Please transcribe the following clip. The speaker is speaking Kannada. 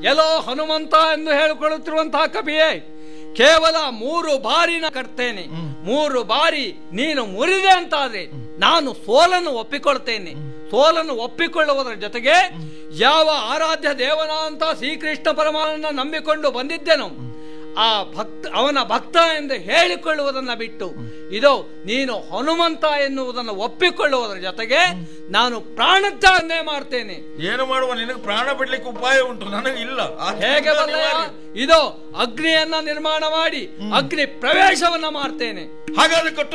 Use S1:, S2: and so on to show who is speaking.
S1: ಎಲ್ಲೋ ಹನುಮಂತ ಎಂದು ಹೇಳಿಕೊಳ್ಳುತ್ತಿರುವಂತಹ ಕವಿಯೇ ಕೇವಲ ಮೂರು ಬಾರಿ ನಾ ಕಟ್ತೇನೆ ಮೂರು ಬಾರಿ ನೀನು ಮುರಿದೆ ಅಂತಾದ್ರೆ ನಾನು ಸೋಲನ್ನು ಒಪ್ಪಿಕೊಳ್ತೇನೆ ಸೋಲನ್ನು ಒಪ್ಪಿಕೊಳ್ಳುವುದರ ಜೊತೆಗೆ ಯಾವ ಆರಾಧ್ಯ ದೇವನ ಅಂತ ಶ್ರೀಕೃಷ್ಣ ಪರಮಾನನ್ನ ನಂಬಿಕೊಂಡು ಬಂದಿದ್ದೆನು ಆ ಭಕ್ತ ಅವನ ಭಕ್ತ ಎಂದು ಹೇಳಿಕೊಳ್ಳುವುದನ್ನ ಬಿಟ್ಟು ಇದು ನೀನು ಹನುಮಂತ ಎನ್ನುವುದನ್ನು ಒಪ್ಪಿಕೊಳ್ಳುವುದರ ಜೊತೆಗೆ ನಾನು ಪ್ರಾಣತ್ಯಾಗನೆ ಮಾಡ್ತೇನೆ
S2: ಏನು ಮಾಡುವ ನಿನಗೆ ಪ್ರಾಣ ಬಿಡ್ಲಿಕ್ಕೆ ಉಪಾಯ ಉಂಟು ನನಗೆ ಇಲ್ಲ ಆ
S1: ಹೇಗೆ
S2: ಚಿಂತೆ
S1: ಬಲ್ಲಯ್ಯ
S2: ಅನಿವಾರ್ಯ.
S1: ಇದು ಅಗ್ನಿಯನ್ನ ನಿರ್ಮಾಣ ಮಾಡಿ ಅಗ್ನಿ ಪ್ರವೇಶವನ್ನ ಮಾಡ್ತೇನೆ
S2: ಹಾಗಾದ್ರೆ ಕಟ್ಟು